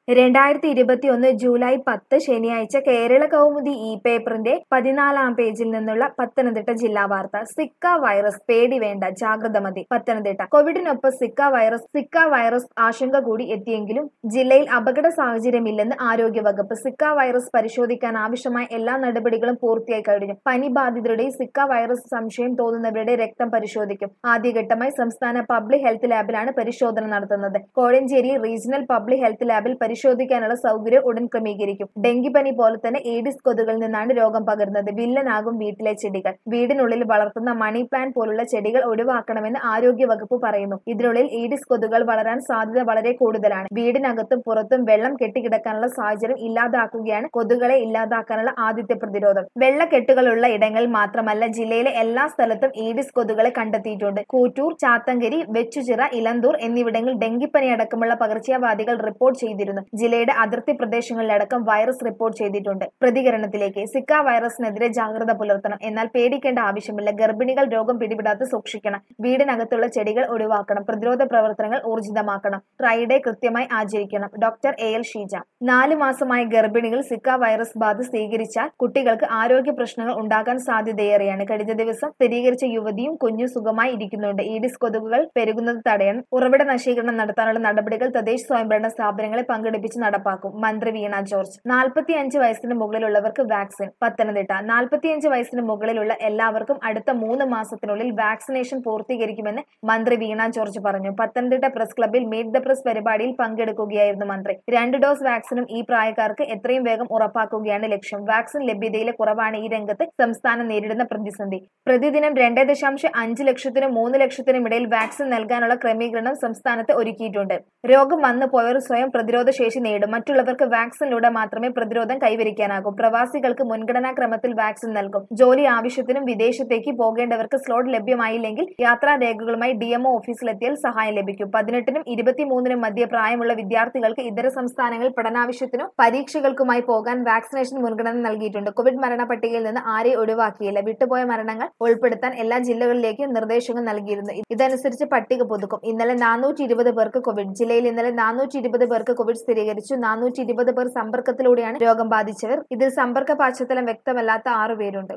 രണ്ടായിരത്തി ഇരുപത്തിയൊന്ന് ജൂലൈ പത്ത് ശനിയാഴ്ച കേരള കൗമുദി ഇ പേപ്പറിന്റെ പതിനാലാം പേജിൽ നിന്നുള്ള പത്തനംതിട്ട ജില്ലാ വാർത്ത സിക്ക വൈറസ് പേടി വേണ്ട ജാഗ്രത മതി പത്തനംതിട്ട കോവിഡിനൊപ്പം സിക്ക വൈറസ് സിക്ക വൈറസ് ആശങ്ക കൂടി എത്തിയെങ്കിലും ജില്ലയിൽ അപകട സാഹചര്യമില്ലെന്ന് ആരോഗ്യവകുപ്പ് സിക്ക വൈറസ് പരിശോധിക്കാൻ ആവശ്യമായ എല്ലാ നടപടികളും പൂർത്തിയായി കഴിഞ്ഞു പനി ബാധിതരുടെ സിക്ക വൈറസ് സംശയം തോന്നുന്നവരുടെ രക്തം പരിശോധിക്കും ആദ്യഘട്ടമായി സംസ്ഥാന പബ്ലിക് ഹെൽത്ത് ലാബിലാണ് പരിശോധന നടത്തുന്നത് കോഴഞ്ചേരി റീജിയണൽ പബ്ലിക് ഹെൽത്ത് ലാബിൽ പരിശോധിക്കാനുള്ള സൗകര്യം ഉടൻ ക്രമീകരിക്കും ഡെങ്കിപ്പനി പോലെ തന്നെ ഏഡിസ് കൊതുകളിൽ നിന്നാണ് രോഗം പകരുന്നത് വില്ലനാകും വീട്ടിലെ ചെടികൾ വീടിനുള്ളിൽ വളർത്തുന്ന മണി പ്ലാന്റ് പോലുള്ള ചെടികൾ ഒഴിവാക്കണമെന്ന് ആരോഗ്യ വകുപ്പ് പറയുന്നു ഇതിനുള്ളിൽ ഏഡിസ് കൊതുകൾ വളരാൻ സാധ്യത വളരെ കൂടുതലാണ് വീടിനകത്തും പുറത്തും വെള്ളം കെട്ടിക്കിടക്കാനുള്ള സാഹചര്യം ഇല്ലാതാക്കുകയാണ് കൊതുകളെ ഇല്ലാതാക്കാനുള്ള ആദ്യത്തെ പ്രതിരോധം വെള്ളക്കെട്ടുകളുള്ള ഇടങ്ങളിൽ മാത്രമല്ല ജില്ലയിലെ എല്ലാ സ്ഥലത്തും ഏഡിസ് കൊതുകളെ കണ്ടെത്തിയിട്ടുണ്ട് കൂറ്റൂർ ചാത്തങ്കരി വെച്ചുചിറ ഇലന്തൂർ എന്നിവിടങ്ങളിൽ ഡെങ്കിപ്പനി അടക്കമുള്ള പകർച്ചവ്യാധികൾ റിപ്പോർട്ട് ചെയ്തിരുന്നു ജില്ലയുടെ അതിർത്തി പ്രദേശങ്ങളിലടക്കം വൈറസ് റിപ്പോർട്ട് ചെയ്തിട്ടുണ്ട് പ്രതികരണത്തിലേക്ക് സിക്ക വൈറസിനെതിരെ ജാഗ്രത പുലർത്തണം എന്നാൽ പേടിക്കേണ്ട ആവശ്യമില്ല ഗർഭിണികൾ രോഗം പിടിപെടാതെ സൂക്ഷിക്കണം വീടിനകത്തുള്ള ചെടികൾ ഒഴിവാക്കണം പ്രതിരോധ പ്രവർത്തനങ്ങൾ ഊർജിതമാക്കണം ഫ്രൈഡേ കൃത്യമായി ആചരിക്കണം ഡോക്ടർ എ എൽ ഷീജ നാല് മാസമായ ഗർഭിണികൾ സിക്ക വൈറസ് ബാധ സ്വീകരിച്ചാൽ കുട്ടികൾക്ക് ആരോഗ്യ പ്രശ്നങ്ങൾ ഉണ്ടാകാൻ സാധ്യതയേറെയാണ് കഴിഞ്ഞ ദിവസം സ്ഥിരീകരിച്ച യുവതിയും കുഞ്ഞു സുഖമായി ഇരിക്കുന്നുണ്ട് ഈഡിസ് കൊതുകുകൾ പെരുകുന്നത് തടയണം ഉറവിട നശീകരണം നടത്താനുള്ള നടപടികൾ തദ്ദേശ സ്വയംഭരണ സ്ഥാപനങ്ങളെ പങ്കെടുപ്പിച്ച് നടപ്പാക്കും മന്ത്രി വീണ ജോർജ് നാൽപ്പത്തിയഞ്ച് വയസ്സിന് മുകളിലുള്ളവർക്ക് വാക്സിൻ പത്തനംതിട്ട നാൽപ്പത്തിയഞ്ച് വയസ്സിന് മുകളിലുള്ള എല്ലാവർക്കും അടുത്ത മൂന്ന് മാസത്തിനുള്ളിൽ വാക്സിനേഷൻ പൂർത്തീകരിക്കുമെന്ന് മന്ത്രി വീണ ജോർജ് പറഞ്ഞു പത്തനംതിട്ട പ്രസ് ക്ലബ്ബിൽ മീറ്റ് ദ പ്രസ് പരിപാടിയിൽ പങ്കെടുക്കുകയായിരുന്നു മന്ത്രി രണ്ട് ഡോസ് വാക്സിനും ഈ പ്രായക്കാർക്ക് എത്രയും വേഗം ഉറപ്പാക്കുകയാണ് ലക്ഷ്യം വാക്സിൻ ലഭ്യതയിലെ കുറവാണ് ഈ രംഗത്ത് സംസ്ഥാനം നേരിടുന്ന പ്രതിസന്ധി പ്രതിദിനം രണ്ട് ദശാംശം അഞ്ച് ലക്ഷത്തിനും മൂന്ന് ലക്ഷത്തിനും ഇടയിൽ വാക്സിൻ നൽകാനുള്ള ക്രമീകരണം സംസ്ഥാനത്ത് ഒരുക്കിയിട്ടുണ്ട് രോഗം വന്നു പോയവർ സ്വയം പ്രതിരോധ ശേഷി നേടും മറ്റുള്ളവർക്ക് വാക്സിനിലൂടെ മാത്രമേ പ്രതിരോധം കൈവരിക്കാനാകൂ പ്രവാസികൾക്ക് മുൻഗണനാ ക്രമത്തിൽ വാക്സിൻ നൽകും ജോലി ആവശ്യത്തിനും വിദേശത്തേക്ക് പോകേണ്ടവർക്ക് സ്ലോട്ട് ലഭ്യമായില്ലെങ്കിൽ യാത്രാ രേഖകളുമായി ഡിഎംഒ ഓഫീസിലെത്തിയാൽ സഹായം ലഭിക്കും പതിനെട്ടിനും ഇരുപത്തിമൂന്നിനും മധ്യ പ്രായമുള്ള വിദ്യാർത്ഥികൾക്ക് ഇതര സംസ്ഥാനങ്ങളിൽ പഠനാവശ്യത്തിനോ പരീക്ഷകൾക്കുമായി പോകാൻ വാക്സിനേഷൻ മുൻഗണന നൽകിയിട്ടുണ്ട് കോവിഡ് മരണ പട്ടികയിൽ നിന്ന് ആരെയും ഒഴിവാക്കിയില്ല വിട്ടുപോയ മരണങ്ങൾ ഉൾപ്പെടുത്താൻ എല്ലാ ജില്ലകളിലേക്കും നിർദ്ദേശങ്ങൾ നൽകിയിരുന്നു ഇതനുസരിച്ച് പട്ടിക പുതുക്കും ഇന്നലെ നാനൂറ്റി ഇരുപത് പേർക്ക് കോവിഡ് ജില്ലയിൽ ഇന്നലെ നാനൂറ്റി ഇരുപത് പേർക്ക് കോവിഡ് സ്ഥിരീകരിച്ചു നാനൂറ്റി ഇരുപത് പേർ സമ്പർക്കത്തിലൂടെയാണ് രോഗം ബാധിച്ചവർ ഇതിൽ സമ്പർക്ക പശ്ചാത്തലം വ്യക്തമല്ലാത്ത ആറുപേരുണ്ട്